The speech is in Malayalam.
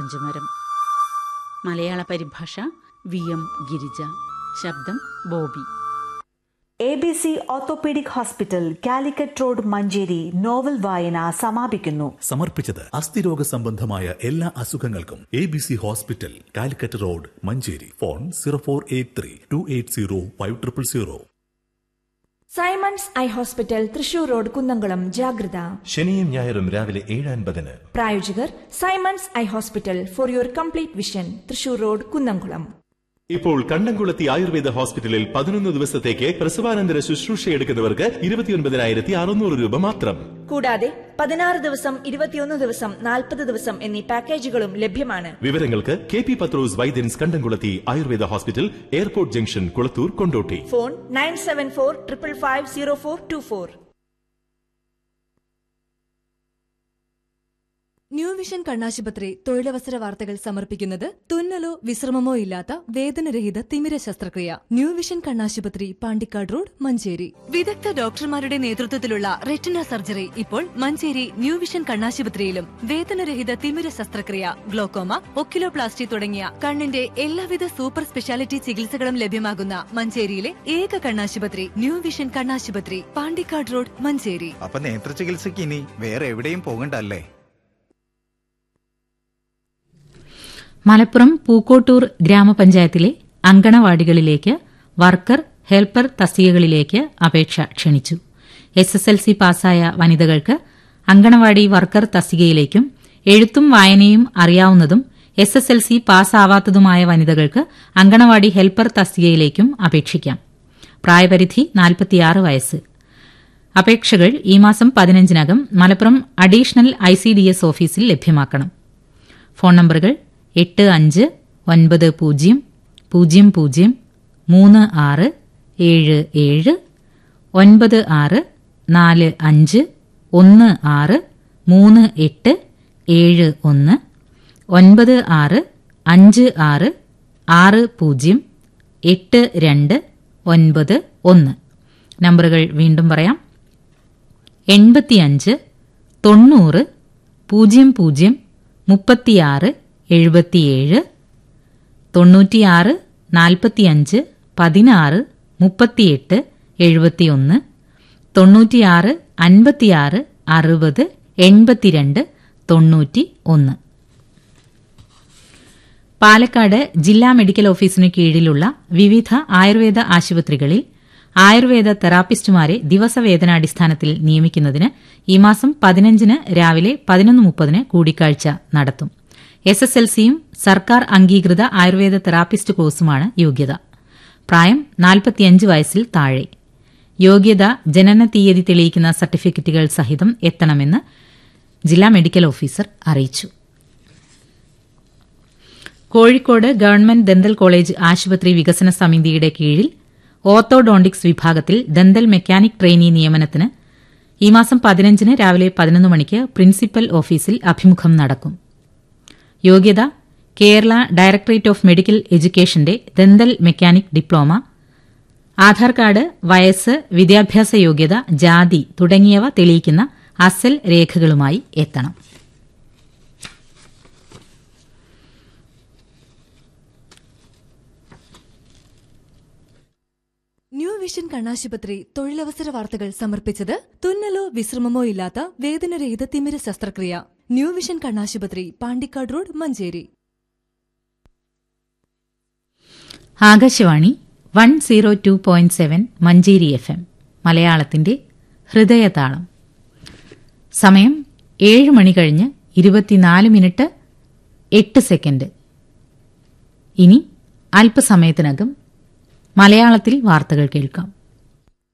പഞ്ചമരം മലയാള പരിഭാഷ വി എം ഗിരിജ ശബ്ദം Bobby A B C orthopaedic hospital Calicut road Manjeri novel വായന സമാപിക്കുന്നു സമർപ്പിച്ചത് അസ്ഥിരോഗ സംബന്ധമായ എല്ലാ അസുഖങ്ങൾക്കും A B C hospital Calicut road Manjeri phone zero four eight three two eight zero five triple zero Simons eye hospital Thrissur road Kunnamkulam ജാഗ്രത ശനിയും ഞായറും രാവിലെ ഏഴ് അൻപതിന് പ്രായോജകർ Simons eye hospital for your complete vision Thrissur road Kunnamkulam ഇപ്പോൾ കണ്ടംകുളത്തി ആയുർവേദ ഹോസ്പിറ്റലിൽ പതിനൊന്ന് ദിവസത്തേക്ക് പ്രസവാനന്തര ശുശ്രൂഷ എടുക്കുന്നവർക്ക് ഇരുപത്തിയൊൻപതിനായിരത്തി അറുന്നൂറ് രൂപ മാത്രം കൂടാതെ പതിനാറ് ദിവസം ഇരുപത്തിയൊന്ന് ദിവസം നാൽപ്പത് ദിവസം എന്നീ പാക്കേജുകളും ലഭ്യമാണ് വിവരങ്ങൾക്ക് K P Pathros Vaidyans Kandamkulathy Ayurveda hospital airport junction Kulathur Kondotty phone nine seven four triple five zero four two four new vision കണ്ണാശുപത്രി തൊഴിലവസര വാർത്തകൾ സമർപ്പിക്കുന്നത് തുന്നലോ വിശ്രമമോ ഇല്ലാത്ത വേദനരഹിത തിമിര ശസ്ത്രക്രിയ ന്യൂ വിഷൻ കണ്ണാശുപത്രി പാണ്ടിക്കാട് റോഡ് മഞ്ചേരി വിദഗ്ധ ഡോക്ടർമാരുടെ നേതൃത്വത്തിലുള്ള റെറ്റിന സർജറി ഇപ്പോൾ മഞ്ചേരി ന്യൂ വിഷൻ കണ്ണാശുപത്രിയിലും വേദനരഹിത തിമിര ശസ്ത്രക്രിയ ഗ്ലോക്കോമ ഒക്കിലോപ്ലാസ്റ്റി തുടങ്ങിയ കണ്ണിന്റെ എല്ലാവിധ സൂപ്പർ സ്പെഷ്യാലിറ്റി ചികിത്സകളും ലഭ്യമാകുന്ന മഞ്ചേരിയിലെ ഏക കണ്ണാശുപത്രി ന്യൂ വിഷൻ കണ്ണാശുപത്രി പാണ്ടിക്കാട് റോഡ് മഞ്ചേരി അപ്പൊ നേത്ര ചികിത്സയ്ക്ക് ഇനി വേറെ എവിടെയും പോകണ്ടല്ലേ മലപ്പുറം പൂക്കോട്ടൂർ ഗ്രാമപഞ്ചായത്തിലെ അങ്കണവാടികളിലേക്ക് വർക്കർ ഹെൽപ്പർ തസ്തികകളിലേക്ക് അപേക്ഷ ക്ഷണിച്ചു എസ് എസ് എൽ സി പാസ്സായ വനിതകൾക്ക് അങ്കണവാടി വർക്കർ തസ്തികയിലേക്കും എഴുത്തും വായനയും അറിയാവുന്നതും എസ് എസ് എൽ സി പാസ്സാവാത്തതുമായ വനിതകൾക്ക് അങ്കണവാടി ഹെൽപ്പർ തസ്തികയിലേക്കും അപേക്ഷിക്കാം പ്രായപരിധി നാൽപ്പത്തിയാറ് വയസ്സ് അപേക്ഷകൾ ഈ മാസം പതിനഞ്ചിനകം Malappuram additional I C D S ഓഫീസിൽ ലഭ്യമാക്കണം ഫോൺ നമ്പറുകൾ എട്ട് അഞ്ച് ഒൻപത് പൂജ്യം പൂജ്യം പൂജ്യം മൂന്ന് ആറ് ഏഴ് ഏഴ് ഒൻപത് ആറ് നാല് അഞ്ച് ഒന്ന് ആറ് മൂന്ന് എട്ട് ഏഴ് ഒന്ന് ഒൻപത് ആറ് അഞ്ച് ആറ് ആറ് പൂജ്യം എട്ട് രണ്ട് ഒൻപത് ഒന്ന് നമ്പറുകൾ വീണ്ടും പറയാം എൺപത്തിയഞ്ച് തൊണ്ണൂറ് പൂജ്യം പൂജ്യം മുപ്പത്തിയാറ് എഴുപത്തിയേഴ് തൊണ്ണൂറ്റിയാറ് നാൽപ്പത്തിയഞ്ച് പതിനാറ് മുപ്പത്തിയെട്ട് എഴുപത്തിയൊന്ന് തൊണ്ണൂറ്റിയാറ് അൻപത്തിയാറ് അറുപത് എൺപത്തിരണ്ട് തൊണ്ണൂറ്റി ഒന്ന് പാലക്കാട് ജില്ലാ മെഡിക്കൽ ഓഫീസിനു കീഴിലുള്ള വിവിധ ആയുർവേദ ആശുപത്രികളിൽ ആയുർവേദ തെറാപ്പിസ്റ്റുമാരെ ദിവസവേതനാടിസ്ഥാനത്തിൽ നിയമിക്കുന്നതിന് ഈ മാസം പതിനഞ്ചിന് രാവിലെ പതിനൊന്ന് മുപ്പതിന് കൂടിക്കാഴ്ച നടത്തും എസ് എസ് എൽ സിയും സർക്കാർ അംഗീകൃത ആയുർവേദ തെറാപ്പിസ്റ്റ് കോഴ്സുമാണ് യോഗ്യത പ്രായം നാൽപ്പത്തിയഞ്ച് വയസ്സിൽ താഴെ യോഗ്യത ജനന തീയതി തെളിയിക്കുന്ന സർട്ടിഫിക്കറ്റുകൾ സഹിതം എത്തണമെന്ന് ജില്ലാ മെഡിക്കൽ ഓഫീസർ അറിയിച്ചു കോഴിക്കോട് ഗവൺമെന്റ് ദന്തൽ കോളേജ് ആശുപത്രി വികസന സമിതിയുടെ കീഴിൽ ഓർത്തോഡോണ്ടിക്സ് വിഭാഗത്തിൽ ദന്തൽ മെക്കാനിക് ട്രെയിനി നിയമനത്തിന് ഈ മാസം പതിനഞ്ചിന് രാവിലെ പതിനൊന്ന് മണിക്ക് പ്രിൻസിപ്പൽ ഓഫീസിൽ അഭിമുഖം നടക്കും യോഗ്യത കേരള ഡയറക്ടറേറ്റ് ഓഫ് മെഡിക്കൽ എഡ്യൂക്കേഷന്റെ dental mechanic diploma Aadhaar card വയസ്സ് വിദ്യാഭ്യാസ യോഗ്യത ജാതി തുടങ്ങിയവ തെളിയിക്കുന്ന അസൽ രേഖകളുമായി എത്തണം ന്യൂ വിഷൻ കണ്ണാശുപത്രി തൊഴിലവസര വാർത്തകൾ സമർപ്പിച്ചത് തുന്നലോ വിശ്രമമോ ഇല്ലാത്ത വേദനരഹിത തിമിര ശസ്ത്രക്രിയ ന്യൂ വിഷൻ കണ്ണാശുപത്രി Pandikkad road Manjeri Akashvani one zero two point seven Manjeri F M മലയാളത്തിന്റെ ഹൃദയതാളം സമയം ഏഴ് മണി കഴിഞ്ഞ് ഇരുപത്തിനാല് മിനിറ്റ് എട്ട് സെക്കൻഡ് ഇനി അല്പസമയത്തിനകം മലയാളത്തിൽ വാർത്തകൾ കേൾക്കാം